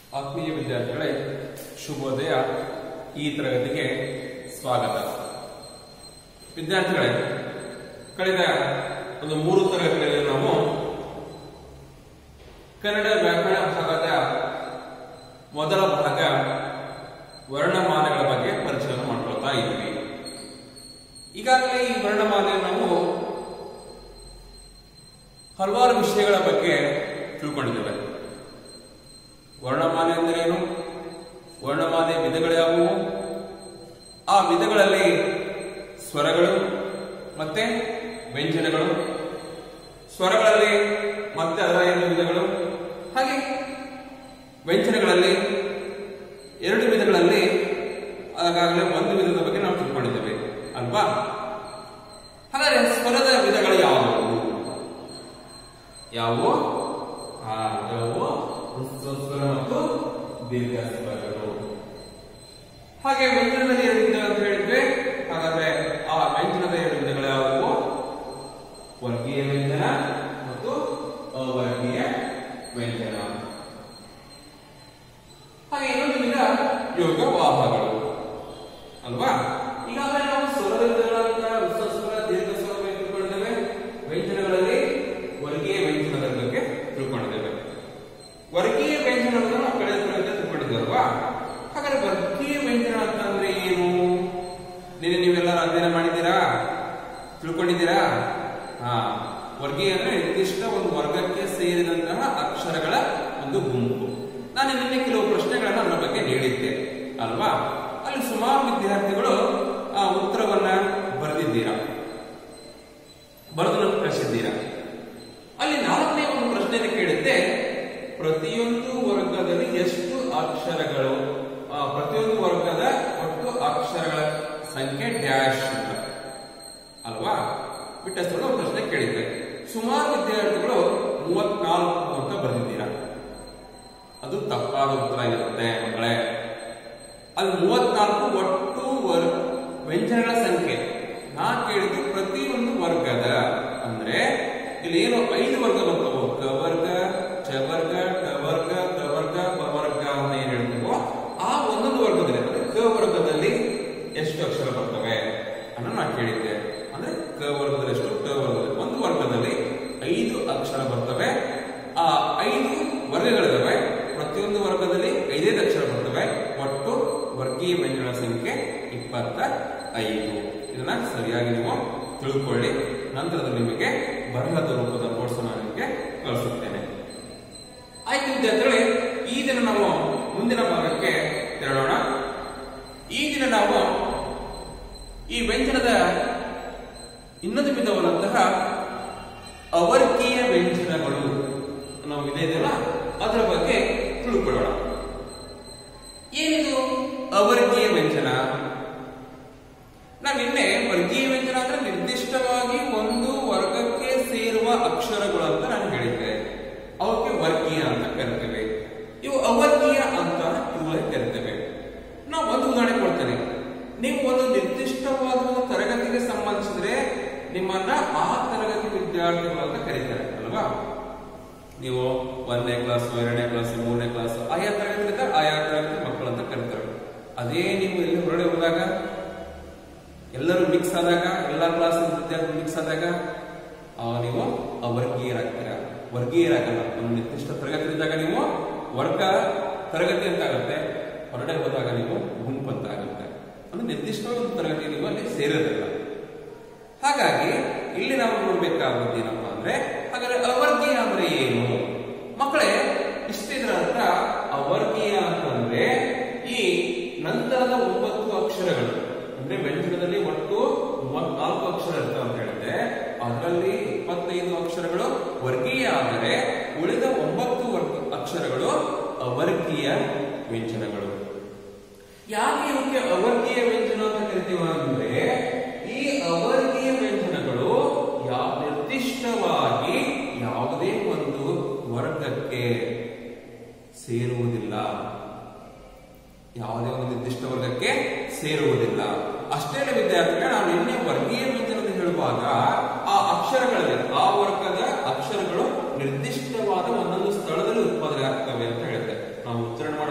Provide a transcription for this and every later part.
ಆತ್ಮೀಯ ವಿದ್ಯಾರ್ಥಿಗಳೇ ಶುಭೋದಯ ಈ ತರಗತಿಗೆ ಸ್ವಾಗತ ವಿದ್ಯಾರ್ಥಿಗಳೇ ಕಳೆದ ಒಂದು ಮೂರು ತರಗತಿಗಳಲ್ಲಿ ನಾವು ಕನ್ನಡ ವ್ಯಾಕರಣ ಭಾಗದ ಮೊದಲ ಭಾಗ ವರ್ಣಮಾಲೆಗಳ ಬಗ್ಗೆ ಪರಿಚಯ ಮಾಡ್ಕೊಳ್ತಾ ಇದ್ವಿ ಈಗಾಗಲೇ ಈ ವರ್ಣಮಾಲೆ ನಾವು ಹಲವಾರು ವಿಷಯಗಳ ಬಗ್ಗೆ ತಿಳ್ಕೊಂಡಿದ್ದೇವೆ ವರ್ಣಮಾಲೆ ಅಂದ್ರೇನು ವರ್ಣಮಾಲೆ ವಿಧಗಳು ಯಾವುವು ಆ ವಿಧಗಳಲ್ಲಿ ಸ್ವರಗಳು ಮತ್ತೆ ವ್ಯಂಜನಗಳು ಸ್ವರಗಳಲ್ಲಿ ಮತ್ತೆ ಅದರ ಎರಡು ವಿಧಗಳು ಹಾಗೆ ವ್ಯಂಜನಗಳಲ್ಲಿ ಎರಡು ವಿಧಗಳಲ್ಲಿ ಆಗಾಗಲೇ ಒಂದು ವಿಧದ ಬಗ್ಗೆ ನಾವು ತಿಳ್ಕೊಂಡಿದ್ದೇವೆ ಅಲ್ವಾ ಹಾಗಾದ್ರೆ ಸ್ವರದ ವಿಧಗಳು ಯಾವುವು ಯಾವುವು ಆ ಯಾವುವು ಹ್ರಸ್ವ ಸ್ವರ ಮತ್ತು ದೀರ್ಘ ಸ್ವರಗಳು ಹಾಗೆ ವ್ಯಂಜನದಲ್ಲಿ ಎರಡು ವಿಧ ಅಂತ ಹೇಳಿದ್ವಿ ಹಾಗಾದ್ರೆ ಆ ವ್ಯಂಜನದ ಎರಡು ವಿಧಗಳು ಯಾವುವು ವರ್ಗೀಯ ವ್ಯಂಜನ ಮತ್ತು ಅವರ್ಗೀಯ ವ್ಯಂಜನ ಹಾಗೆ ಇನ್ನೊಂದು ವಿಧ ಯೋಗವಾಹಗಳು ಅಲ್ವಾ ಈಗಾಗಲೇ ನಾವು ಸ್ವರದ ವಿಧಗಳಾದ ಹ್ರಸ್ವ ಸ್ವರ ದೀರ್ಘ ಸ್ವರ ಬಗ್ಗೆ ತಿಳ್ಕೊಂಡಿದ್ದೇವೆ ವ್ಯಂಜನಗಳಲ್ಲಿ ವರ್ಗೀಯ ವ್ಯಂಜನದ ಬಗ್ಗೆ ತಿಳ್ಕೊಂಡಿದ್ದೇವೆ ವರ್ಗೀಯ ವ್ಯಂಜನವನ್ನು ನಾವು ಕಳೆದ ತರಗತಿ ತಿಳ್ಕೊಂಡಿದ್ದೇವಲ್ವಾ ಹಾಗಾದ್ರೆ ವರ್ಗೀಯ ವ್ಯಂಜನ ಅಂತಂದ್ರೆ ಏನು ನಿನ್ನೆ ನೀವೆಲ್ಲ ಅಧ್ಯಯನ ಮಾಡಿದ್ದೀರಾ ತಿಳ್ಕೊಂಡಿದ್ದೀರಾ ಹಾ ವರ್ಗೀಯ ಅಂದ್ರೆ ನಿರ್ದಿಷ್ಟ ಒಂದು ವರ್ಗಕ್ಕೆ ಸೇರಿದಂತಹ ಅಕ್ಷರಗಳ ಒಂದು ಗುಂಪು ನಾನು ನಿನ್ನೆ ಕೆಲವು ಪ್ರಶ್ನೆಗಳನ್ನ ಅದರ ಬಗ್ಗೆ ನೀಡಿದ್ದೆ ಅಲ್ವಾ ಅಲ್ಲಿ ಸುಮಾರು ವಿದ್ಯಾರ್ಥಿಗಳು ಆ ಉತ್ತರವನ್ನ ಬರೆದಿದ್ದೀರಾ ಬರೆದು ನನಗೆ ಕಳಿಸಿದ್ದೀರಾ ಅಲ್ಲಿ ನಾಲ್ಕನೇ ಒಂದು ಪ್ರಶ್ನೆಯನ್ನು ಕೇಳಿದ್ದೆ ಪ್ರತಿಯೊಂದು ವರ್ಗದಲ್ಲಿ ಎಷ್ಟು ಅಕ್ಷರಗಳು ಆ, ಪ್ರತಿಯೊಂದು ವರ್ಗದ ಒಟ್ಟು ಅಕ್ಷರಗಳ ಸಂಖ್ಯೆ ಡ್ಯಾಶ್ ಅಂತ ಅಲ್ವಾ ಬಿಟ್ಟಷ್ಟು ಒಂದು ಪ್ರಶ್ನೆ ಕೇಳಿದ್ದೆ ಸುಮಾರು ವಿದ್ಯಾರ್ಥಿಗಳು ಮೂವತ್ನಾಲ್ಕು ಅಂತ ಬರೆದಿದ್ದೀರಾ ಅದು ತಪ್ಪಾದ ಉತ್ತರ ಇರುತ್ತೆ ಮಕ್ಕಳೇ ಅಲ್ಲಿ ಮೂವತ್ನಾಲ್ಕು ಒಟ್ಟು ವರ್ ವ್ಯಂಜನಗಳ ಸಂಖ್ಯೆ ನಾ ಕೇಳಿದ್ದು ಪ್ರತಿಯೊಂದು ವರ್ಗದ ಅಂದ್ರೆ ಇಲ್ಲಿ ಏನು ಐದು ವರ್ಗ ಬರ್ತವೋ ಕ ವರ್ಗ ಚ ವರ್ಗ ಟ ವರ್ಗ ತ ವರ್ಗ ಪ ವರ್ಗ ಅಂತ ಏನ್ ಹೇಳ್ತೀವೋ ಆ ಒಂದೊಂದು ವರ್ಗದಲ್ಲಿ ಅಂದ್ರೆ ಕ ವರ್ಗದಲ್ಲಿ ಎಷ್ಟು ಅಕ್ಷರ ಬರ್ತವೆ ಅನ್ನೋ ನಾ ಕೇಳಿದ್ದೆ ಅಂದ್ರೆ ಕ ವರ್ಗದಲ್ಲಿ ಎಷ್ಟು ಟ ವರ್ಗದಲ್ಲಿ ಒಂದು ವರ್ಗದಲ್ಲಿ ಐದು ಅಕ್ಷರ ಬರ್ತವೆ ಆ ಐದು ವರ್ಗಗಳಿದಾವೆ ಪ್ರತಿಯೊಂದು ವರ್ಗದಲ್ಲಿ ಐದೈದು ಅಕ್ಷರ ಬರ್ತವೆ ಒಟ್ಟು ವರ್ಗೀಯ ವ್ಯಂಜನ ಸಂಖ್ಯೆ ಇಪ್ಪತ್ತ ಐದು ಇದನ್ನ ಸರಿಯಾಗಿ ನೀವು ತಿಳ್ಕೊಳ್ಳಿ ನಂತರದಲ್ಲಿ ನಿಮಗೆ ಬರಹದ ರೂಪದ ನೋಟ್ಸ್ ನಾನು ನಿಮಗೆ ಕಳಿಸುತ್ತೇನೆ ಆಯ್ತು ವಿದ್ಯಾರ್ಥಿಗಳೇ ಈ ದಿನ ನಾವು ಮುಂದಿನ ಭಾಗಕ್ಕೆ ತೆರಳೋಣ ಈ ದಿನ ನಾವು ಈ ವ್ಯಂಜನದ ಇನ್ನೊಂದು ವಿಧವಾದಂತಹ ಅವರ್ಗೀಯ ವ್ಯಂಜನಗಳು ನಾವು ಇದೆ ಇದೆಯಲ್ಲ ಅದರ ಬಗ್ಗೆ ತಿಳ್ಕೊಳ್ಳೋಣ ಏನಿದು ಅವರ್ಗೀಯ ವ್ಯಂಜನ ನಾವಿನ್ನೆ ವರ್ಗೀಯ ವ್ಯಂಜನ ಅಂದ್ರೆ ನಿರ್ದಿಷ್ಟವಾಗಿ ಒಂದು ವರ್ಗಕ್ಕೆ ಸೇರುವ ಅಕ್ಷರಗಳು ಅಂತ ನಾನು ಹೇಳಿದ್ದೆ ಅವಕ್ಕೆ ವರ್ಗೀಯ ಅಂತ ಕರಿತೇವೆ ಇವು ಅವರ್ಗೀಯ ಅಂತ ಇವುಗಳಿಗೆ ಕರಿತೇವೆ ನಾವು ಒಂದು ಉದಾಹರಣೆ ಕೊಡ್ತೇನೆ ನೀವು ಒಂದು ನಿರ್ದಿಷ್ಟವಾದ ಒಂದು ತರಗತಿಗೆ ಸಂಬಂಧಿಸಿದ್ರೆ ನಿಮ್ಮನ್ನ ಆ ತರಗತಿ ವಿದ್ಯಾರ್ಥಿಗಳು ಅಂತ ಕರೀತಾರೆ ಅಲ್ವಾ ನೀವು ಒಂದನೇ ಕ್ಲಾಸ್ ಎರಡನೇ ಕ್ಲಾಸ್ ಮೂರನೇ ಕ್ಲಾಸ್ ಆಯಾ ತರಗತಿ ಆಯಾ ತರಗತಿ ಮಕ್ಕಳು ಅಂತ ಕರೀತಾರೆ ಅದೇ ನೀವು ಇಲ್ಲಿ ಹೊರಗಡೆ ಹೋದಾಗ ಎಲ್ಲರೂ ಮಿಕ್ಸ್ ಆದಾಗ ಎಲ್ಲಾ ಕ್ಲಾಸ್ ವಿದ್ಯಾರ್ಥಿ ಮಿಕ್ಸ್ ಆದಾಗ ಆಗ ನೀವು ಅವರ್ಗೀಯರಾಗ್ತೀರ ವರ್ಗೀಯರಾಗಲ್ಲ ಒಂದು ನಿರ್ದಿಷ್ಟ ತರಗತಿ ಇದ್ದಾಗ ನೀವು ವರ್ಗ ತರಗತಿ ಅಂತ ಆಗುತ್ತೆ ಹೊರಗಡೆ ಹೋದಾಗ ನೀವು ಗುಂಪು ಅಂತ ಆಗುತ್ತೆ ಅಂದ್ರೆ ನಿರ್ದಿಷ್ಟವಾದ ಒಂದು ತರಗತಿ ನೀವು ಅಲ್ಲಿ ಸೇರೋದಿಲ್ಲ ಹಾಗಾಗಿ ಇಲ್ಲಿ ನಾವು ನೋಡ್ಬೇಕಾಗುತ್ತೆ ಏನಪ್ಪಾ ಅಂದ್ರೆ ಹಾಗಾದ್ರೆ ಅವರ್ಗೀಯ ಅಂದ್ರೆ ಏನು ಮಕ್ಕಳೇ ಇಷ್ಟಿದ್ರ ಅರ್ಥ ಅವರ್ಗೀಯ ಅಂತಂದ್ರೆ ಈ ನಂತರದ ಒಂಬತ್ತು ಅಕ್ಷರಗಳು ಅಂದ್ರೆ ವ್ಯಂಜನದಲ್ಲಿ ಒಟ್ಟು ಮೂವತ್ನಾಲ್ಕು ಅಕ್ಷರ ಇರ್ತವೆ ಅಂತ ಹೇಳಿದ್ರೆ ಅದರಲ್ಲಿ ಇಪ್ಪತ್ತೈದು ಅಕ್ಷರಗಳು ವರ್ಗೀಯ ಆದರೆ ಉಳಿದ ಒಂಬತ್ತು ವರ್ಗ ಅಕ್ಷರಗಳು ಅವರ್ಗೀಯ ವ್ಯಂಜನಗಳು ಯಾಕೆ ಇವಕ್ಕೆ ಅವರ್ಗೀಯ ವ್ಯಂಜನ ಅಂತ ಕರಿತೀವ ಅಂದ್ರೆ ಈ ಅವರ್ಗೀಯ ವ್ಯಂಜನಗಳು ಯಾವ ನಿರ್ದಿಷ್ಟವಾಗಿ ಯಾವುದೇ ಒಂದು ವರ್ಗಕ್ಕೆ ಸೇರುವುದಿಲ್ಲ ಯಾವುದೇ ಒಂದು ನಿರ್ದಿಷ್ಟ ವರ್ಗಕ್ಕೆ ಸೇರುವುದಿಲ್ಲ ಅಷ್ಟೇ ಅಲ್ಲ ವಿದ್ಯಾರ್ಥಿಗಳು ನಾವು ನಿನ್ನೆ ವರ್ಗೀಯ ವ್ಯಂಜನದ ಹೇಳುವಾಗ ಆ ಅಕ್ಷರಗಳಲ್ಲಿ ಆ ವರ್ಗದ ಅಕ್ಷರಗಳು ನಿರ್ದಿಷ್ಟವಾದ ಒಂದೊಂದು ಸ್ಥಳದಲ್ಲಿ ಉತ್ಪಾದನೆ ಆಗ್ತವೆ ಅಂತ ಹೇಳಿದೆ ನಾವು ಉಚ್ಚಾರಣೆ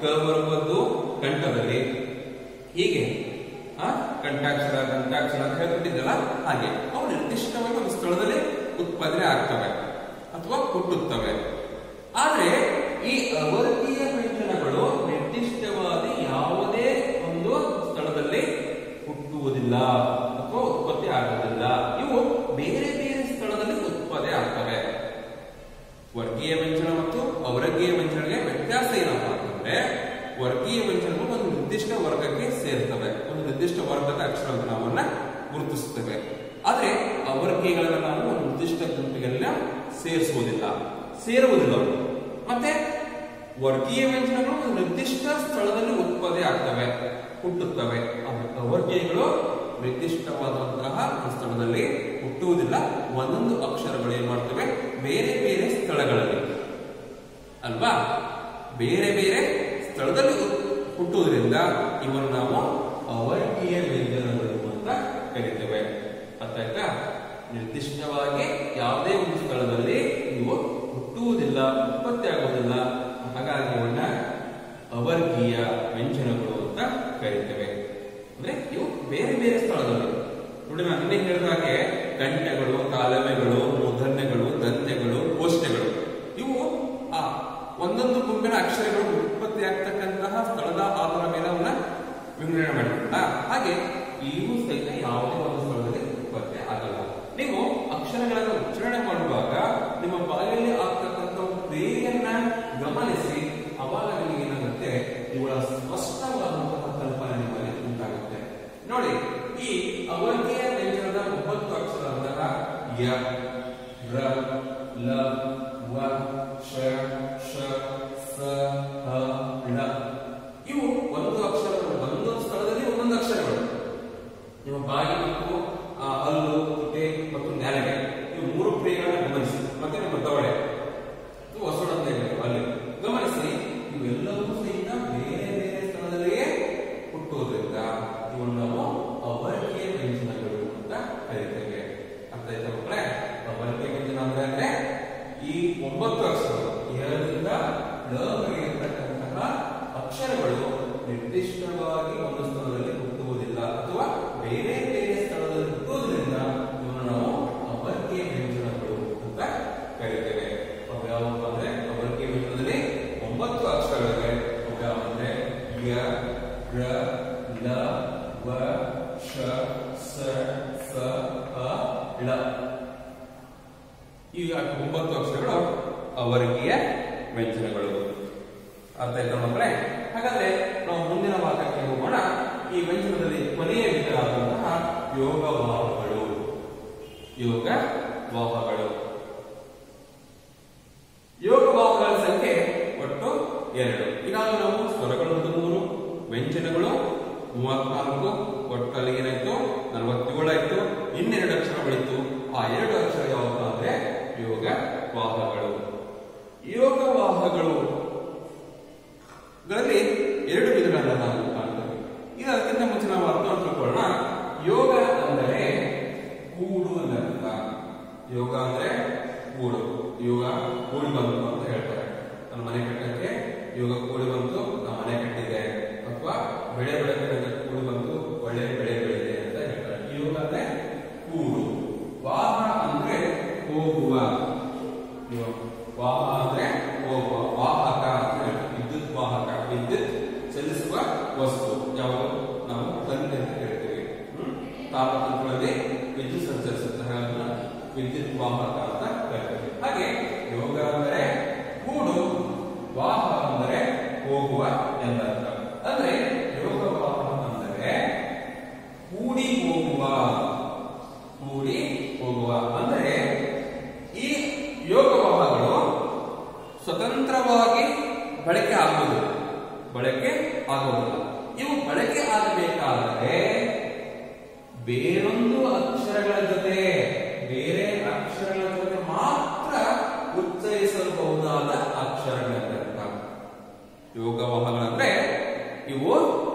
ಕ ಬರುವುದು ಕಂಠದಲ್ಲಿ ಹೀಗೆ ಆ ಕಂಠಾಕ್ಷರ ಕಂಠಾಕ್ಷರ ಅಂತ ಹೇಳ್ಬಿಟ್ಟಿದ್ದಲ್ಲ ಹಾಗೆ ಅವು ನಿರ್ದಿಷ್ಟವಾಗಿ ಒಂದು ಸ್ಥಳದಲ್ಲಿ ಉತ್ಪಾದನೆ ಆಗ್ತವೆ ಅಥವಾ ಹುಟ್ಟುತ್ತವೆ ಆದ್ರೆ ಈ ಅವರ್ಗೀಯ ವ್ಯಂಜನಗಳು ನಿರ್ದಿಷ್ಟವಾದ ಯಾವುದೇ ಒಂದು ಸ್ಥಳದಲ್ಲಿ ಹುಟ್ಟುವುದಿಲ್ಲ ಅಥವಾ ಉತ್ಪತ್ತಿ ಆಗುವುದಿಲ್ಲ ಇವು ಬೇರೆ ಬೇರೆ ಸ್ಥಳದಲ್ಲಿ ಉತ್ಪತ್ತಿ ಆಗ್ತವೆ ವರ್ಗೀಯ ವ್ಯಂಜನ ಮತ್ತು ಅವರ್ಗೀಯ ವ್ಯಂಜನಗಳಿಗೆ ವ್ಯತ್ಯಾಸ ಏನಪ್ಪಾ ಅಂತಂದ್ರೆ ವರ್ಗೀಯ ವ್ಯಂಜನಗಳು ಒಂದು ನಿರ್ದಿಷ್ಟ ವರ್ಗಕ್ಕೆ ಸೇರ್ತವೆ ಒಂದು ನಿರ್ದಿಷ್ಟ ವರ್ಗದ ಅಕ್ಷರವನ್ನು ನಾವನ್ನ ಗುರುತಿಸುತ್ತೇವೆ ಆದ್ರೆ ಅವರ್ಗೀಯಗಳನ್ನ ನಾವು ಒಂದು ನಿರ್ದಿಷ್ಟ ಗುಂಪಿಗೆಲ್ಲ ಸೇರಿಸುವುದಿಲ್ಲ ಸೇರುವುದಿಲ್ಲ ಅವು. ಮತ್ತೆ ವರ್ಗೀಯ ವ್ಯಂಜನಗಳು ಒಂದು ನಿರ್ದಿಷ್ಟ ಸ್ಥಳದಲ್ಲಿ ಉತ್ಪತ್ತಿ ಆಗ್ತವೆ ಹುಟ್ಟುತ್ತವೆ ಆದ್ರೆ ಅವರ್ಗೀಯಗಳು ನಿರ್ದಿಷ್ಟವಾದಂತಹ ಒಂದು ಸ್ಥಳದಲ್ಲಿ ಹುಟ್ಟುವುದಿಲ್ಲ ಒಂದೊಂದು ಅಕ್ಷರಗಳು ಏನ್ ಮಾಡ್ತವೆ ಬೇರೆ ಬೇರೆ ಸ್ಥಳಗಳಲ್ಲಿ ಅಲ್ವಾ ಬೇರೆ ಬೇರೆ ಸ್ಥಳದಲ್ಲಿ ಹು- ಹುಟ್ಟುವುದರಿಂದ ಇವನ್ನು ನಾವು ಅವರ್ಗೀಯ ವ್ಯಂಜನಗಳು ಅಂತ ಕರಿತೇವೆ ಅರ್ಥ ಆಯ್ತಾ ನಿರ್ದಿಷ್ಟವಾಗಿ ಯಾವುದೇ ಒಂದು ಸ್ಥಳದಲ್ಲಿ ಇವು ಹುಟ್ಟುವುದಿಲ್ಲ ಉತ್ಪತ್ತಿ ಆಗುವುದಿಲ್ಲ ಹಾಗಾಗಿ ಇವನ್ನ ಅವರ್ಗೀಯ ವ್ಯಂಜನಗಳು ಅಂತ ಕರಿತೇವೆ ಅಂದ್ರೆ ಇವು ಬೇರೆ ಬೇರೆ ಸ್ಥಳದಲ್ಲಿ ನೋಡಿ ನಾನು ನಿನ್ನೆ ಹೇಳಿದ ಹಾಗೆ ಕಂಠಗಳು ಕಾಲವೆಗಳು ಮೂರ್ಧನ್ಯಗಳು ದಂತ್ಯಗಳು ಕೋಷ್ಟೆಗಳು ಇವು ಆ ಒಂದೊಂದು ಗುಂಪಿನ ಅಕ್ಷರಗಳು ಉತ್ಪತ್ತಿ ಆಗ್ತಕ್ಕಂತಹ ಸ್ಥಳದ ಆಧಾರ ಮೇಲೆ ಅವನ್ನ ವಿಂಗಡಣೆ ಮಾಡಿಲ್ಲ ಹಾಗೆ ಇವು ಸಹಿತ ಯಾವುದೇ ಒಂದು ಸ್ಥಳದಲ್ಲಿ ಉತ್ಪತ್ತಿ ಆಗಲ್ಲ ನೀವು ಅಕ್ಷರಗಳನ್ನು ಉಚ್ಚಾರಣೆ ಮಾಡುವಾಗ ನಿಮ್ಮ ಬಾಯಲ್ಲಿ ಆಗ್ತಕ್ಕಂಥ ಒಂದು ಕ್ರಿಯೆಯನ್ನ ಗಮನಿಸಿ ಅವಾಗ ನಿಮಗೆ ಏನಾಗುತ್ತೆ ಇವುಗಳ ಸ್ಪಷ್ಟವಾದಂತಹ ಕಲ್ಪನೆ ನಿಮ್ಮಲ್ಲಿ ಉಂಟಾಗುತ್ತೆ ನೋಡಿ ಈ ಅವರ್ಗೀಯ ವ್ಯಂಜನದ ಒಂಬತ್ತು ಅಕ್ಷರಗಳಾದ ಯ ರ ಲ ವ ಶ ಶ ಸ ಹ ಳ ಇವು ಒಂದು ಅಕ್ಷರಗಳು ಒಂದೊಂದು ಸ್ಥಳದಲ್ಲಿ ಒಂದೊಂದು ಅಕ್ಷರಗಳು ನಿಮ್ಮ ಬಾಯಿ ಮತ್ತು ಆ, ಹಲ್ಲು ತುಟಿ ಮತ್ತು ನ್ಯಾಲಗೆ ಇವು ಮೂರು ಕ್ರಿಯೆಗಳನ್ನ ಗಮನಿಸಿ ಮತ್ತೆ ನಿಮ್ಮ ದವಡೆ ಇದು ಹೊಸಡ ಅಂತ ಹೇಳಿದ್ರು ಅಲ್ಲಿ ಗಮನಿಸಿ ಇವೆಲ್ಲವೂ ಸಹಿತ ಬೇರೆ ಬೇರೆ ಸ್ಥಳದಲ್ಲಿಯೇ ಹುಟ್ಟುವುದರಿಂದ ಇವನ್ನು ನಾವು ಅವರ್ಗೀಯ ವ್ಯಂಜನಗಳು ಅಂತ ಕರೀತೇವೆ ಅರ್ಥ ಆಯ್ತಾ ಮಕ್ಕಳೇ ಅವರ್ಗೀಯ ವ್ಯಂಜನ ಅಂದ್ರೆ ಅಂದ್ರೆ ಈ ಒಂಬತ್ತು ಅಕ್ಷರಗಳು ಎರಡರಿಂದ ಲವರೆಗೆ ಇರತಕ್ಕಂತಹ ಅಕ್ಷರಗಳು ನಿರ್ದಿಷ್ಟವಾಗಿ ಒಂದು ಸ್ಥಳದಲ್ಲಿ ಹುಟ್ಟುವುದಿಲ್ಲ ಅಥವಾ ಬೇರೆ ಬೇರೆ ಸ್ಥಳದಲ್ಲಿ ಹುಟ್ಟುವುದರಿಂದ ಇವನ್ನು ನಾವು ಅವರ್ಗೀಯ ವ್ಯಂಜನಗಳು ಅಂತ ಕರೀತೇವೆ ಅವು ಯಾವುವು ಅಂದ್ರೆ ಅವರ್ಗೀಯ ವ್ಯಂಜನದಲ್ಲಿ ಒಂಬತ್ತು ಅಕ್ಷರಗಳಿವೆ ಅವು ಯಾವಂದ್ರೆ ಯ ರ ಲ ವ ಶ ಸ ಸ ಹ ಳ ಈ ಒಂಬತ್ತು ಅಕ್ಷರಗಳು ಅವರ್ಗೀಯ ವ್ಯಂಜನಗಳು ಅರ್ಥ ಆಯ್ತಾ ಮಕ್ಕಳೇ ಹಾಗಾದ್ರೆ ನಾವು ಮುಂದಿನ ಭಾಗಕ್ಕೆ ಹೋಗೋಣ ಈ ವ್ಯಂಜನದಲ್ಲಿ ಕೊನೆಯ ವಿಧವಾದಂತಹ ಯೋಗವಾಹಗಳು ಯೋಗ ವಾಹಗಳು ಯೋಗವಾಹಗಳ ಸಂಖ್ಯೆ ಒಟ್ಟು ಎರಡು ಈಗಾಗಲೇ ನಾವು ಸ್ವರಗಳು ಹದಿಮೂರು ವ್ಯಂಜನಗಳು ಮೂವತ್ನಾಲ್ಕು ಒಟ್ಟಲ್ಲಿ ಏನಾಯ್ತು ನಲವತ್ತೇಳು ಆಯ್ತು ಇನ್ನೆರಡು ಅಕ್ಷರ ಉಳಿತು ಆ ಎರಡು ಅಕ್ಷರ ಯಾವುದು ಅಂದ್ರೆ ಯೋಗ ವಾಹಗಳು ಯೋಗ ವಾಹಗಳು ಗಳಲ್ಲಿ ಎರಡು ವಿಧಗಳನ್ನ ನಾವು ಕಾಣ್ತೇವೆ ಈಗ ಅದಕ್ಕಿಂತ ಮುಂಚೆ ನಾವು ಅರ್ಥ ಮಾಡ್ಕೊಳ್ಳೋಣ ಯೋಗ ಅಂದರೆ ಕೂಡು ಅನ್ನರ್ಥ ಯೋಗ ಅಂದ್ರೆ ಕೂಡು ಯೋಗ ಕೂಡಿ ಬಂತು ಅಂತ ಹೇಳ್ತಾರೆ ನನ್ನ ಮನೆ ಕಟ್ಟಕ್ಕೆ ಯೋಗ ಕೂಡಿ ಬಂತು ನಮ್ಮ ಮನೆ ಕಟ್ಟಿದೆ ಅಥವಾ ಬೆಳೆ ಬೆಳೆದ ಕೂಡಿ ಬಂತು ಒಳ್ಳೆ ಬೆಳೆ ಬೆಳೆದಿದೆ ಅಂತ ಹೇಳ್ತಾರೆ ಯೋಗ ಅಂದ್ರೆ ಕೂಡು ವಾಹ ಅಂದ್ರೆ ಹೋಗುವ ಇವ- ವಾಹ ಅಂದ್ರೆ ಹೋಗುವ ವಾಹಕ ಅಂತ ಹೇಳ್ತೀವಿ ವಿದ್ಯುತ್ ವಾಹಕ ವಿದ್ಯುತ್ ಚಲಿಸುವ ವಸ್ತು ಯಾವುದು ನಾವು ತಂತಿ ಅಂತ ಹೇಳ್ತೀವಿ ಹ್ಮ್? ತಾಪತಂತ್ರಗಳಲ್ಲಿ ವಿದ್ಯುತ್ ಸಂಚರಿಸುತ್ತೆ ಹಾಗಾಗಿ ವಿದ್ಯುತ್ ವಾಹಕ ಅಂತ ಕರಿತೀವಿ ಹಾಗೆ ಯೋಗ ಅಂದರೆ ಕೂಡು ವಾಹ ಅಂದರೆ ಹೋಗುವ ಎಂದರ್ಥ ಅಂದ್ರೆ ಯೋಗ ವಾಹ ಅಂದರೆ ಕೂಡಿ ಹೋಗುವ ಕೂಡಿ ಹೋಗುವ ಅಂದ್ರೆ ಈ ಯೋಗವಾಹಗಳು ಸ್ವತಂತ್ರವಾಗಿ ಬಳಕೆ ಆಗುವುದು ಬಳಕೆ ಆಗುವುದಿಲ್ಲ ಇವು ಬಳಕೆ ಆಗಬೇಕಾದರೆ ಬೇರೊಂದು ಅಕ್ಷರಗಳ ಜೊತೆ ಬೇರೆ ಅಕ್ಷರಗಳ ಜೊತೆ ಮಾತ್ರ ಉಚ್ಚರಿಸಬಹುದಾದ ಅಕ್ಷರಗಳಂತ ಯೋಗವಾಹಗಳಂದ್ರೆ ಇವು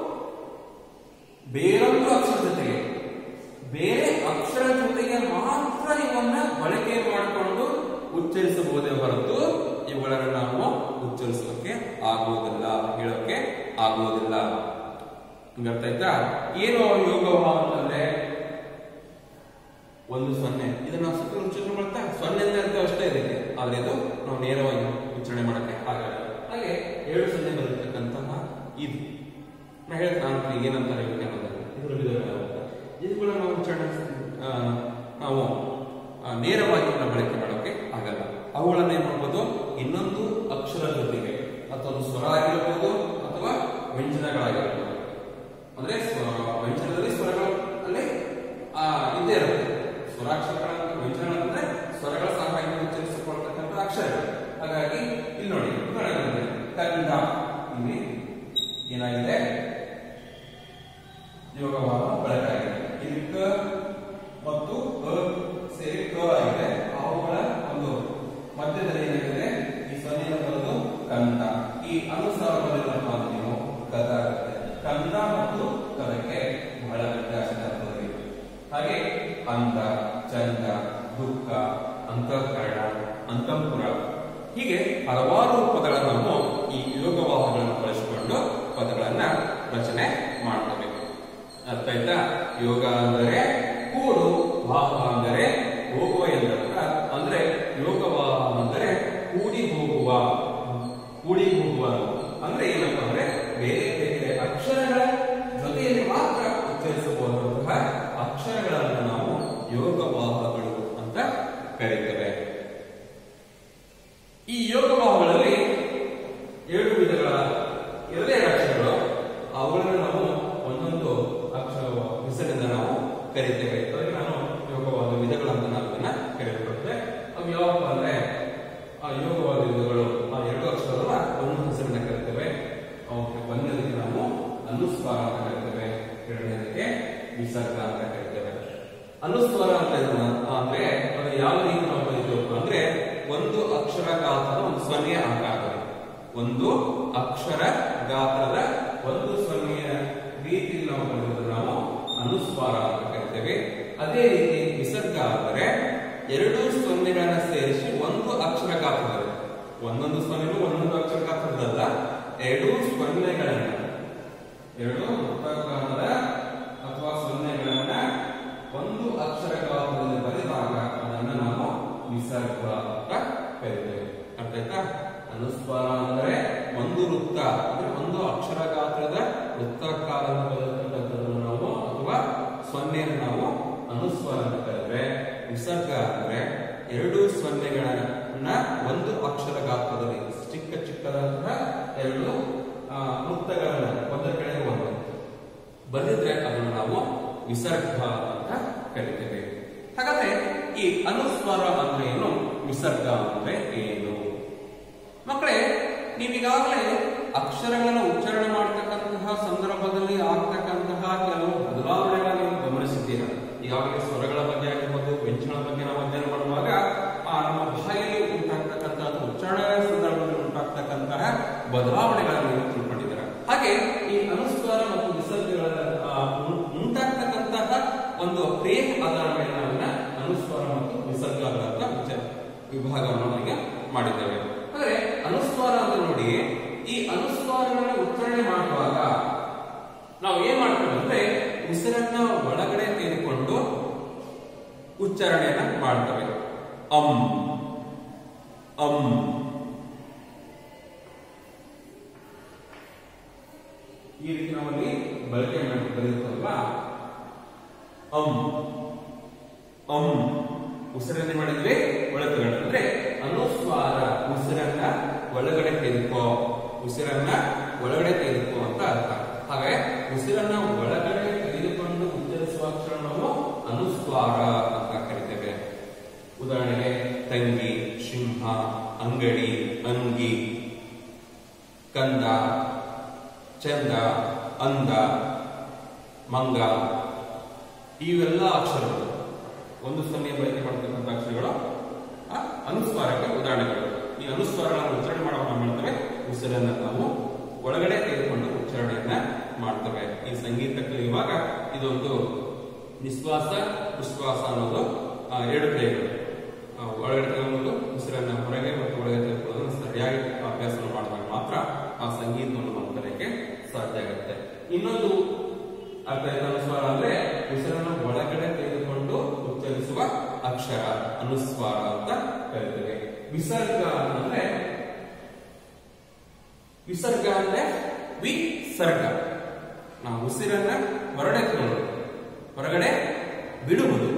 ಬೇರೊಂದು ಅಕ್ಷರ ಜೊತೆಗೆ ಬೇರೆ ಅಕ್ಷರ ಜೊತೆಗೆ ಮಾತ್ರ ಇವನ್ನ ಬಳಕೆ ಮಾಡಿಕೊಂಡು ಉಚ್ಚರಿಸಬಹುದೇ ಹೊರತು ಇವುಗಳನ್ನು ನಾವು ಉಚ್ಚರಿಸೋಕೆ ಆಗುವುದಿಲ್ಲ ಹೇಳೋಕೆ ಆಯ್ತಾ ಏನು ಯೋಗವಾಹ ಅಂತಂದ್ರೆ ಒಂದು ಸೊನ್ನೆ ಇದನ್ನ ನಾವು ಸುತ್ತ ಉಚ್ಚಾರಣೆ ಮಾಡ್ತಾ ಸೊನ್ನೆ ಅಂತ ಅಷ್ಟೇ ಇದಕ್ಕೆ ಆದ್ರೆ ಇದು ನಾವು ನೇರವಾಗಿ ಉಚ್ಚಾರಣೆ ಮಾಡಕ್ಕೆ ಆಗಲ್ಲ ಹಾಗೆ ಏಳು ಸೊನ್ನೆ ಬರತಕ್ಕಂತಹ ಇದು ನಾ ಹೇಳ್ತಾ ನಾನು ಏನಂತಾರೆ ಇವಕ್ಕೆ ಅನ್ನೋದನ್ನ ಇದ್ರ ವಿಧಗಳು ಇವುಗಳ ನಾವು ಉಚ್ಚಾರಣೆ ಆ, ನಾವು ಆ, ನೇರವಾಗಿ ನಾವು ಬಳಕೆ ಮಾಡೋಕೆ ಆಗಲ್ಲ ಅವುಗಳನ್ನ ಏನ್ ಮಾಡ್ಬೋದು ಇನ್ನೊಂದು ಅಕ್ಷರ ಜೊತೆಗೆ ಅಥವಾ ಒಂದು ಸ್ವರ ಆಗಿರಬಹುದು ಅಥವಾ ವ್ಯಂಜನಗಳಾಗಿರಬಹುದು ಅಂದ್ರೆ ಸ್ವ- ವ್ಯಂಜನದಲ್ಲಿ ಸ್ವರಗಳು ಅಲ್ಲಿ ಆ ಇದ್ದೇ ಇರುತ್ತೆ ಸ್ವರಾಕ್ಷರಗಳ ವ್ಯಂಜನ ಅಂದ್ರೆ ಸ್ವರಗಳ ಸಹಾಯದಿಂದ ಉಚ್ಚರಿಸಿಕೊಳ್ತಕ್ಕಂಥ ಅಕ್ಷರಗಳು ಹಾಗಾಗಿ ಇಲ್ಲಿ ನೋಡಿ ಉದಾಹರಣೆ ನೋಡಿ. ಕಂದ ಇಲ್ಲಿ ಏನಾಗಿದೆ ಯೋಗವಾದ ಬಳಕೆಯಾಗಿದೆ ಇಲ್ಲಿ ಕ ಮತ್ತು ಅ ಸೇರಿ ಕ ಆಗಿದೆ ಅವುಗಳ ಒಂದು ಮಧ್ಯದಲ್ಲಿ ಏನಾಗಿದೆ ಈ ಸೊನ್ನೆಯ ಬರೋದು ಕಂದ ಈ ಅನುಸಾರ ಬರೆಯುವಂತಹ ನೀವು ಕದ ಆಗುತ್ತೆ ಕಂದ ಮತ್ತು ಕದಕ್ಕೆ ಬಹಳ ವ್ಯತ್ಯಾಸ ಇರ್ತದೆ ಹಾಗೆ ಅಂತ ಚಂದ ದುಃಖ ಅಂತಃಕರಣ ಅಂತಃಪುರ ಹೀಗೆ ಹಲವಾರು ಪದಗಳನ್ನು ನಾವು ಈ ಯೋಗವಾಹಗಳನ್ನು ಬಳಸಿಕೊಂಡು ಪದಗಳನ್ನ ರಚನೆ ಮಾಡ್ತೇವೆ ಅರ್ಥ ಆಯ್ತಾ ಯೋಗ ಅಂದರೆ ಕೂಡು ವಾಹ ಅಂದರೆ ಹೋಗುವ ಎಂದರ್ಥ ಅಂದ್ರೆ ಯೋಗವಾಹ ಅಂದರೆ ಕೂಡಿ ಹೋಗುವ ಕೂಡಿ ಹೋಗುವ ಅಂದ್ರೆ ಏನಪ್ಪಾ ಅಂದ್ರೆ ಬೇರೆ ಬೇರೆ ಅಕ್ಷರಗಳ ಜೊತೆಯಲ್ಲಿ ಮಾತ್ರ ಉಚ್ಚರಿಸಬಹುದಂತಹ ಅಕ್ಷರಗಳನ್ನು ನಾವು ಯೋಗವಾಹಗಳು ಅಂತ ಕರೀತೇವೆ ಈ ಯೋಗವಾಹಗಳಲ್ಲಿ ಏಳು ವಿಧಗಳ ಎರಡೇ ಅಕ್ಷರಗಳು ಅವುಗಳನ್ನು ನಾವು ಒಂದೊಂದು ಅಕ್ಷರ ಹೆಸರಿಂದ ನಾವು ಕರಿತೇವೆ ಅದಕ್ಕೆ ನಾನು ಯೋಗವಾದ ವಿಧಗಳಂತ ನಾವು ಇದನ್ನ ಕರೆಯಲ್ಪಡುತ್ತೆ ಅವು ಯಾವಪ್ಪ ಅಂದ್ರೆ ಆ ಯೋಗವಾದ ವಿಧಗಳು ಆ ಎರಡು ಅಕ್ಷರಗಳ ಒಂದೊಂದು ಹೆಸರನ್ನ ಕರಿತೇವೆ ಅವಕ್ಕೆ ಒಂದನೇದಕ್ಕೆ ನಾವು ಅನುಸ್ವಾರ ಅಂತ ಕರಿತೇವೆ ಎರಡನೇದಕ್ಕೆ ವಿಸರ್ಗ ಅಂತ ಕರಿತೇವೆ ಅನುಸ್ವಾರ ಅಂತ ಏನು ಅಂದ್ರೆ ಅದು ಯಾವ ರೀತಿ ನಾವು ಬರೀತೀವಪ್ಪ ಅಂದ್ರೆ ಒಂದು ಅಕ್ಷರ ಗಾತ್ರದ ಒಂದು ಸೊನ್ನೆಯ ಆಕಾರ ಒಂದು ಅಕ್ಷರ ಗಾತ್ರದ ಒಂದು ಸೊನ್ನೆಯ ರೀತಿಯಲ್ಲಿ ನಾವು ಬರೆಯೋದು ನಾವು ಅನುಸ್ವಾರ ಅಂತ ಕರಿತೇವೆ ಅದೇ ರೀತಿ ವಿಸರ್ಗ ಅಂದರೆ ಎರಡು ಸೊನ್ನೆಗಳನ್ನ ಸೇರಿಸಿ ಒಂದು ಅಕ್ಷರ ಗಾತ್ರದ ಒಂದೊಂದು ಸೊನ್ನೆಗೂ ಒಂದೊಂದು ಅಕ್ಷರ ಗಾತ್ರದಲ್ಲ ಎರಡು ಸೊನ್ನೆಗಳನ್ನ ಎರಡು ವೃತ್ತಾಕಾರದ ಅಥವಾ ಸೊನ್ನೆಗಳನ್ನ ಒಂದು ಅಕ್ಷರ ಗಾತ್ರದಲ್ಲಿ ಬರೆದಾಗ ಅದನ್ನ ನಾವು ವಿಸರ್ಗ ಅಂತ ಕರಿತೇವೆ ಅರ್ಥ ಆಯ್ತಾ ಅನುಸ್ವಾರ ಅಂದರೆ ಒಂದು ವೃತ್ತ ಅಂದ್ರೆ ಒಂದು ಅಕ್ಷರ ಗಾತ್ರದ ವೃತ್ತಾಕಾರದ ಬರೆತಕ್ಕಂಥದ್ದನ್ನು ನಾವು ಅಥವಾ ಸೊನ್ನೆಯನ್ನು ನಾವು ಅನುಸ್ವಾರ ಅಂತ ಕರೆದ್ರೆ ವಿಸರ್ಗ ಅಂದ್ರೆ ಎರಡು ಸೊನ್ನೆಗಳನ್ನ ಒಂದು ಅಕ್ಷರ ಗಾತ್ರದಲ್ಲಿ ಚಿಕ್ಕ ಚಿಕ್ಕದಾದಂತಹ ಎರಡು ಆ, ವೃತ್ತಗಳನ್ನ ಒಂದರ ಕೆಳಗೆ ಒಂದು ಬರೆದಿದ್ರೆ ಅದನ್ನು ನಾವು ವಿಸರ್ಗ ಅಂತ ಕರಿತೇವೆ ಹಾಗಾದ್ರೆ ಈ ಅನುಸ್ವಾರ ಅಂದ್ರೆ ಏನು ವಿಸರ್ಗ ಅಂದ್ರೆ ಏನು ಮಕ್ಕಳೇ ನೀವೀಗಾಗಲೇ ಅಕ್ಷರಗಳನ್ನು ಉಚ್ಚಾರಣೆ ಮಾಡತಕ್ಕಂತಹ ಸಂದರ್ಭದಲ್ಲಿ ಆಗ್ತಕ್ಕಂತಹ ಕೆಲವು ಬದಲಾವಣೆಗಳನ್ನು ನೀವು ಗಮನಿಸಿದ್ದೀರ ಈಗಾಗಲೇ ಸ್ವರಗಳ ಬಗ್ಗೆ ಆಗಿರ್ಬೋದು ವ್ಯಂಜನ ಬಗ್ಗೆ ನಾವು ಅಧ್ಯಯನ ಮಾಡುವಾಗ ಆ ನಮ್ಮ ಬಾಯಲ್ಲಿ ಉಂಟಾಗ್ತಕ್ಕಂತಹ ಅಥವಾ ಉಚ್ಚಾರಣೆ ಸಂದರ್ಭದಲ್ಲಿ ಉಂಟಾಗ್ತಕ್ಕಂತಹ ಬದಲಾವಣೆಗಳನ್ನು ನೀವು ತಿಳ್ಕೊಂಡಿದ್ದೀರ ಹಾಗೆ ಈ ಅನುಸ್ವಾರ ಮತ್ತು ವಿಸರ್ಗಗಳ ಆ, ಉಂ- ಉಂಟಾಗ್ತಕ್ಕಂತಹ ಒಂದು ಕ್ರಿಯೆ ಆಧಾರದ ಮೇಲೆ ನಾವನ್ನ ಅನುಸ್ವಾರ ಮತ್ತು ವಿಸರ್ಗಗಳಂತ ವಿಚಾರ ವಿಭಾಗವನ್ನು ನಾವೀಗ ಮಾಡಿದ್ದೇವೆ ಆದರೆ ಅನುಸ್ವಾರ ಅಂತ ನೋಡಿ ಈ ಅನುಸ್ವಾರಗಳನ್ನ ಉಚ್ಚಾರಣೆ ಮಾಡುವಾಗ ನಾವು ಏನ್ ಮಾಡ್ತೇವೆ ಅಂದ್ರೆ ಉಸಿರನ್ನ ಒಳಗಡೆ ತೆಗೆದುಕೊಂಡು ಉಚ್ಚಾರಣೆಯನ್ನ ಮಾಡ್ತೇವೆ ಅಂ ಅಂ ಈ ರೀತಿ ನಾವಲ್ಲಿ ಬಳಕೆ ಮಾಡಿ ಬರೆಯುತ್ತಲ್ವಾ ಅಂ ಅಂ ಉಸಿರನ್ನೇ ಮಾಡಿದ್ವಿ ಒಳಗಡೆ ಅಂದ್ರೆ ಅನುಸ್ವಾರ ಉಸಿರನ್ನ ಒಳಗಡೆ ತೆಗೆದುಕೋ ಉಸಿರನ್ನ ಒಳಗಡೆ ತೆಗೆದುಕೋ ಅಂತ ಅರ್ಥ ಹಾಗೆ ಉಸಿರನ್ನ ಒಳಗಡೆ ತೆಗೆದುಕೊಂಡು ಉಚ್ಚರಿಸುವ ಅಕ್ಷರ ನಾವು ಅನುಸ್ವಾರ ಅಂತ ಕರಿತೇವೆ ಉದಾಹರಣೆಗೆ ತಂಗಿ ಸಿಂಹ ಅಂಗಡಿ ಅಂಗಿ ಕಂದ ಚಂದ ಅಂದ ಮಂಗ ಇವೆಲ್ಲ ಅಕ್ಷರಗಳು ಒಂದು ಸೊನ್ನೆ ಬಳಕೆ ಮಾಡತಕ್ಕಂಥ ಅಕ್ಷರಗಳು ಆ, ಅನುಸ್ವಾರಕ್ಕೆ ಉದಾಹರಣೆಗಳು ಈ ಅನುಸ್ವಾರಗಳನ್ನು ಉಚ್ಚಾರಣೆ ಮಾಡುವಾಗ ನಾವು ಮಾಡ್ತೇವೆ ಉಸಿರನ್ನ ನಾವು ಒಳಗಡೆ ತೆಗೆದುಕೊಂಡು ಉಚ್ಚಾರಣೆಯನ್ನ ಮಾಡ್ತೇವೆ ಈ ಸಂಗೀತ ಕಲಿಯುವಾಗ ಇದೊಂದು ನಿಶ್ವಾಸ ಉಶ್ವಾಸ ಅನ್ನೋದು ಆ, ಎರಡು ಕ್ರಿಯೆಗಳು ಆ, ಒಳಗಡೆ ತೆಗೆದುಕೊಂಡು ಉಸಿರನ್ನ ಹೊರಗೆ ಮತ್ತು ಒಳಗೆ ತೆಗೆದುಕೊಳ್ಳೋದನ್ನು ಸರಿಯಾಗಿ ಅಭ್ಯಾಸ ಮಾಡಿದಾಗ ಮಾತ್ರ ಆ ಸಂಗೀತವನ್ನು ನಾವು ಕಲಿಯಕ್ಕೆ ಸಾಧ್ಯ ಆಗುತ್ತೆ ಇನ್ನೊಂದು ಅರ್ಥ ಆಯ್ತಾ ಅನುಸ್ವಾರ ಅಂದ್ರೆ ಉಸಿರನ್ನ ಒಳಗಡೆ ತೆಗೆದುಕೊಂಡು ಉಚ್ಚರಿಸುವ ಅಕ್ಷರ ಅನುಸ್ವಾರ ಅಂತ ಕರಿತೇವೆ ವಿಸರ್ಗ ಅಂದ್ರೆ ವಿಸರ್ಗ ಅಂದ್ರೆ ವಿಸರ್ಗ ನಾವು ಉಸಿರನ್ನ ಹೊರಗಡೆ ತಗೊಳ್ಳೋದು ಹೊರಗಡೆ ಬಿಡುವುದು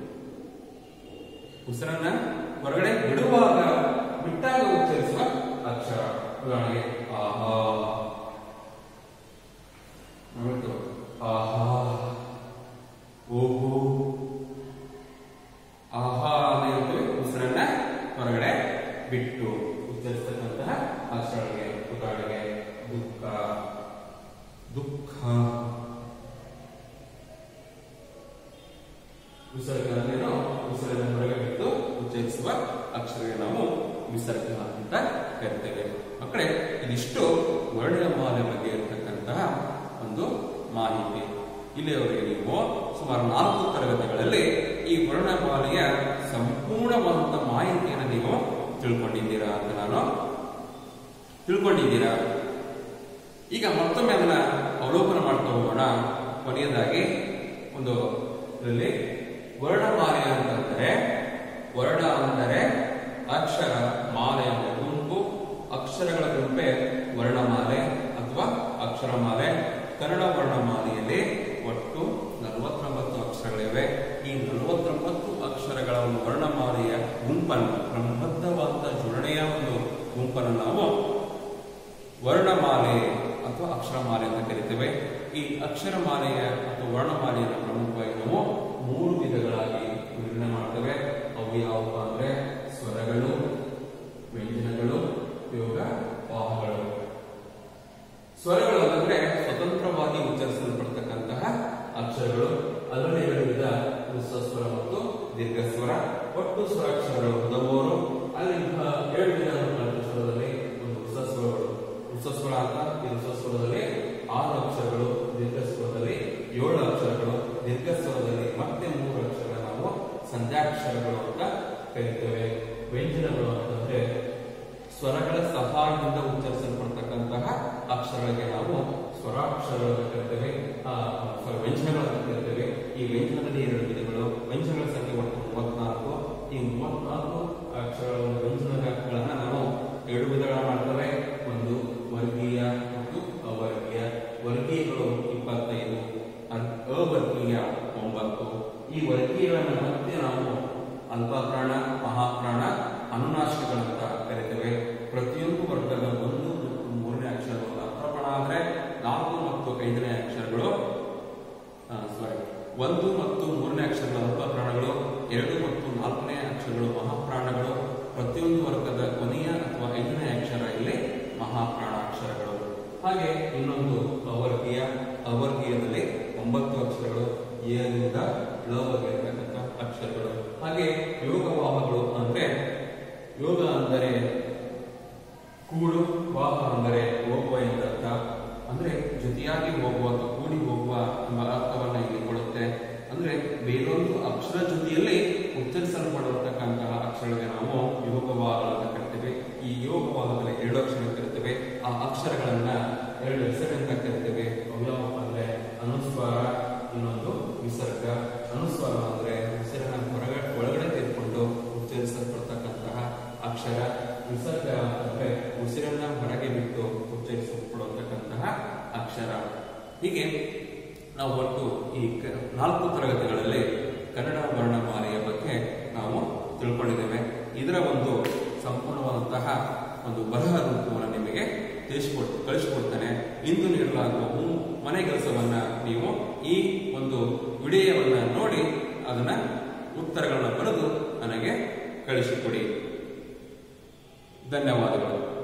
ಉಸಿರನ್ನ ಹೊರಗಡೆ ಬಿಡುವಾಗ ಬಿಟ್ಟಾಗ ಉಚ್ಚರಿಸುವ ಅಕ್ಷರ ಉದಾಹರಣೆಗೆ ಆಹಾ ನೋಡ್ತು ಆಹಾ ಓಹೋ ಆಹಾ ಅಂತ ಉಸಿರನ್ನ ಹೊರಗಡೆ ಬಿಟ್ಟು ಉಚ್ಚರಿಸತಕ್ಕಂತಹ ಅಕ್ಷರಗಳಿಗೆ ಉದಾಹರಣೆಗೆ ದುಃಖ ದುಃಖ ವಿಸರ್ಗ ಅಂದ್ರೇನು ವಿಸರ್ಗ ಹೊರಗೆ ಬಿಟ್ಟು ಉಚ್ಚರಿಸುವ ಅಕ್ಷರಗೆ ನಾವು ವಿಸರ್ಗ ಅಂತ ಕರಿತೇವೆ ಮಕ್ಕಳೇ ಇದಿಷ್ಟು ವರ್ಣಮಾಲೆ ಬಗ್ಗೆ ಇರತಕ್ಕಂತಹ ಒಂದು ಮಾಹಿತಿ ಇಲ್ಲಿಯವರೆಗೆ ನೀವು ಸುಮಾರು ನಾಲ್ಕು ತರಗತಿಗಳಲ್ಲಿ ಈ ವರ್ಣಮಾಲೆಯ ಸಂಪೂರ್ಣವಾದಂತಹ ಮಾಹಿತಿಯನ್ನು ನೀವು ತಿಳ್ಕೊಂಡಿದ್ದೀರಾ ಅಂತ ನಾನು ತಿಳ್ಕೊಂಡಿದ್ದೀರಾ ಈಗ ಮತ್ತೊಮ್ಮೆ ಅದನ್ನ ಅವಲೋಕನ ಮಾಡ್ತಾ ಹೋಗೋಣ ಕೊನೆಯದಾಗಿ ಒಂದು ಇದರಲ್ಲಿ ವರ್ಣಮಾಲೆ ಅಂತಂದರೆ ವರ್ಣ ಅಂದರೆ ಅಕ್ಷರ ಮಾಲೆ ಎಂಬ ಗುಂಪು ಅಕ್ಷರಗಳ ಗುಂಪೆ ವರ್ಣಮಾಲೆ ಅಥವಾ ಅಕ್ಷರಮಾಲೆ ಕನ್ನಡ ವರ್ಣಮಾಲೆಯಲ್ಲಿ ಒಟ್ಟು ನಲವತ್ತೊಂಬತ್ತು ಅಕ್ಷರಗಳಿವೆ ಈ ನಲವತ್ತೊಂಬತ್ತು ಅಕ್ಷರಗಳ ಒಂದು ವರ್ಣಮಾಲೆಯ ಗುಂಪನ್ನು ಕ್ರಮಬದ್ಧವಾದ ಜೋಡಣೆಯ ಒಂದು ಗುಂಪನ್ನು ನಾವು ವರ್ಣಮಾಲೆ ಅಥವಾ ಅಕ್ಷರಮಾಲೆ ಅಂತ ಕರಿತೇವೆ ಈ ಅಕ್ಷರಮಾಲೆಯ ಅಥವಾ ವರ್ಣಮಾಲೆಯನ್ನು ಪ್ರಮುಖವಾಗಿ ನಾವು ಮೂರು ವಿಧಗಳಾಗಿ ವಿಂಗಡಣೆ ಮಾಡ್ತೇವೆ ಅವು ಯಾವುವು ಅಂದ್ರೆ ಸ್ವರಗಳು ವ್ಯಂಜನಗಳು ಯೋಗ ವಾಹಗಳು ಸ್ವರಗಳು ಅಂದ್ರೆ ಸ್ವತಂತ್ರವಾಗಿ ಉಚ್ಚರಿಸಲ್ಪಡ್ತಕ್ಕಂತಹ ಅಕ್ಷರಗಳು ಅದರಲ್ಲಿ ಎರಡು ವಿಧ ಹ್ರಸ್ವ ಸ್ವರ ಮತ್ತು ದೀರ್ಘ ಸ್ವರ ಒಟ್ಟು ಸ್ವರಾಕ್ಷರಗಳು ಹದಿಮೂರು ಅಲ್ಲಿ ಆ, ಎರಡು ವಿಧ ನಾಲ್ಕು ಸ್ವರದಲ್ಲಿ ಒಂದು ಹೊಸ ಸ್ವರಗಳು ಹೊಸ ಸ್ವರ ಅಂತ ಈ ಹೊಸ ಸ್ವರದಲ್ಲಿ ಆರು ಅಕ್ಷರಗಳು ದೀರ್ಘ ಸ್ವರದಲ್ಲಿ ಏಳು ಅಕ್ಷರಗಳು ದೀರ್ಘ ಸ್ವರದಲ್ಲಿ ಮತ್ತೆ ಮೂರು ಅಕ್ಷರ ನಾವು ಸಂಧ್ಯಾಕ್ಷರಗಳು ಅಂತ ಕರಿತೇವೆ ವ್ಯಂಜನಗಳು ಅಂತಂದ್ರೆ ಸ್ವರಗಳ ಸಹಾಯದಿಂದ ಉಚ್ಚರಿಸಲ್ಪಡ್ತಕ್ಕಂತಹ ಅಕ್ಷರಗಳಿಗೆ ನಾವು ಸ್ವರಾಕ್ಷರಗಳನ್ನು ಕರಿತೇವೆ ಆ, sorry, ವ್ಯಂಜನಗಳನ್ನು ಕರಿತೇವೆ ಈ ವ್ಯಂಜನದಲ್ಲಿ ಎರಡು ವಿಧಗಳು ವ್ಯಂಜನಗಳ ಸಂಖ್ಯೆ ಒಟ್ಟು ಮೂವತ್ನಾಲ್ಕು ಈ ಮೂವತ್ನಾಲ್ಕು ಅಕ್ಷರಗಳ ಒಂದು ವ್ಯಂಜನಗಳನ್ನ ನಾವು ಎರಡು ವಿಧಗಳ ಮಾಡ್ತೇವೆ ಒಂದು ವರ್ಗೀಯ ಮತ್ತು ಅವರ್ಗೀಯ ವರ್ಗೀಯಗಳು ಇಪ್ಪತ್ತೈದು ಅನ್- ಅವರ್ಗೀಯ ಒಂಬತ್ತು ಈ ವರ್ಗೀಯಗಳನ್ನು ಮತ್ತೆ ನಾವು ಅಲ್ಪಪ್ರಾಣ ಮಹಾಪ್ರಾಣ ಅನುನಾಸಿಕಗಳಂತ ಕರಿತೇವೆ ಪ್ರತಿಯೊಂದು ವರ್ಗದ ಒಂದು ಮತ್ತು ಮೂರನೇ ಅಕ್ಷರಗಳು ಅಲ್ಪಪ್ರಾಣ ಅಂದ್ರೆ ನಾಲ್ಕು ಮತ್ತು ಐದನೇ ಅಕ್ಷರಗಳು ಸಾರಿ ಒಂದು ಮತ್ತು ಮೂರನೇ ಅಕ್ಷರಗಳು ಅಲ್ಪಪ್ರಾಣಗಳು ಎರಡು ಮತ್ತು ನಾಲ್ಕನೇ ಅಕ್ಷರಗಳು ಮಹಾಪ್ರಾಣಗಳು ಪ್ರತಿಯೊಂದು ವರ್ಗದ ಕೊನೆಯ ಅಥವಾ ಐದನೇ ಅಕ್ಷರ ಇಲ್ಲಿ ಮಹಾಪ್ರಾಣ ಅಕ್ಷರಗಳು ಹಾಗೆ ಇನ್ನೊಂದು ಅವರ್ಗೀಯ ಅವರ್ಗೀಯದಲ್ಲಿ ಒಂಬತ್ತು ಅಕ್ಷರಗಳು ಏದಿಂದ ಲವರ್ಗೆ ಇರತಕ್ಕಂಥ ಅಕ್ಷರಗಳು ಹಾಗೆ ಯೋಗವಾಹಗಳು ಅಂದ್ರೆ ಯೋಗ ಅಂದರೆ ಕೂಡು ವಾಹ ಅಂದರೆ ಹೋಗುವ ಎಂದರ್ಥ ಅಂದ್ರೆ ಜೊತೆಯಾಗಿ ಹೋಗುವ ಅಥವಾ ಕೂಡಿ ಹೋಗುವ ಎಂಬ ಅರ್ಥವನ್ನ ಇಲ್ಲಿ ಕೊಡುತ್ತೆ ಅಂದ್ರೆ ಬೇರೊಂದು ಅಕ್ಷರ ಜೊತೆಯಲ್ಲಿ ಉಚ್ಚರಿಸಲ್ಪಡಿರತಕ್ಕಂತಹ ಅಕ್ಷರಗಳಿಗೆ ನಾವು ಯೋಗವಾಹ ಅಂತ ಕರಿತೇವೆ ಈ ಯೋಗವಾಹದಲ್ಲಿ ಎರಡು ಅಕ್ಷರ ಕರಿತೇವೆ ಆ ಅಕ್ಷರಗಳನ್ನ ಎರಡು ಹೆಸರಿಂದ ಕರಿತೇವೆ ಅವ್ಯಾವಪ್ಪ ಅಂದ್ರೆ ಅನುಸ್ವಾರ ಇನ್ನೊಂದು ವಿಸರ್ಗ ಅನುಸ್ವಾರ ಅಂದ್ರೆ ಉಸಿರನ್ನ ಹೊರಗಡೆ ಒಳಗಡೆ ತೆಗೆದುಕೊಂಡು ಉಚ್ಚರಿಸಲ್ಪಡ್ತಕ್ಕಂತಹ ಅಕ್ಷರ ವಿಸರ್ಗ ಅಂತಂದ್ರೆ ಉಸಿರನ್ನ ಹೊರಗೆ ಬಿಟ್ಟು ಉಚ್ಚರಿಸಲ್ಪಡುವಂತಕ್ಕಂತಹ ಅಕ್ಷರ ಹೀಗೆ ನಾವು ಒಟ್ಟು ಈ ಕ- ನಾಲ್ಕು ತರಗತಿಗಳಲ್ಲಿ ಕನ್ನಡ ವರ್ಣಮಾಲೆಯ ಬಗ್ಗೆ ನಾವು ತಿಳ್ಕೊಂಡಿದ್ದೇವೆ ಇದರ ಒಂದು ಸಂಪೂರ್ಣವಾದಂತಹ ಒಂದು ಬರಹ ರೂಪವನ್ನು ನಿಮಗೆ ತಿಳಿಸಿಕೊಡ್ ಕಳಿಸಿಕೊಡ್ತೇನೆ ಇಂದು ನೀಡಲಾಗುವ ಮು- ಮನೆ ಕೆಲಸವನ್ನ ನೀವು ಈ ಒಂದು ವಿಡಿಯೋವನ್ನ ನೋಡಿ ಅದನ್ನ ಉತ್ತರಗಳನ್ನ ಬರೆದು ನನಗೆ ಕಳಿಸಿಕೊಡಿ ಧನ್ಯವಾದಗಳು